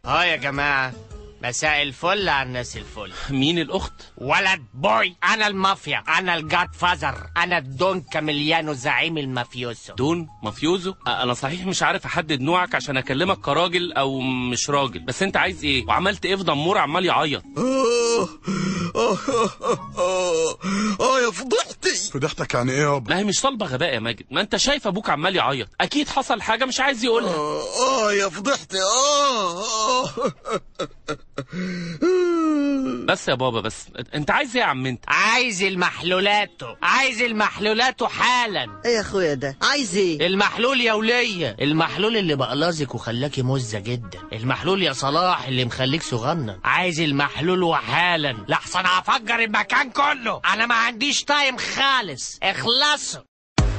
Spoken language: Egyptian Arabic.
اه يا جماعة مساء الفل على الناس الفل مين الاخت ولد بوي انا المافيا انا الجاد فازر انا الدون كاميليانو زعيم المافيوسو دون مافيوزو أ- انا صحيح مش عارف احدد نوعك عشان اكلمك كراجل او مش راجل بس انت عايز ايه وعملت ايه في دمور عمال يعيط آه آه آه آه آه يا فضحتي فضحتك يعني ايه يابا لا هي مش طالبه غباء يا ماجد ما انت شايف ابوك عمال يعيط اكيد حصل حاجه مش عايز يقولها آه آه يا فضحتي آه آه بس يا بابا بس انت عايز ايه يا عم انت عايز المحلولاتو عايز المحلولاتو حالا ايه يا اخويا ده عايز ايه المحلول يا ولية المحلول اللي بقلازك وخلاكي مزة جدا المحلول يا صلاح اللي مخليك صغنن عايز المحلول وحالا لحسن هفجر المكان كله انا ما عنديش تايم خالص اخلصوا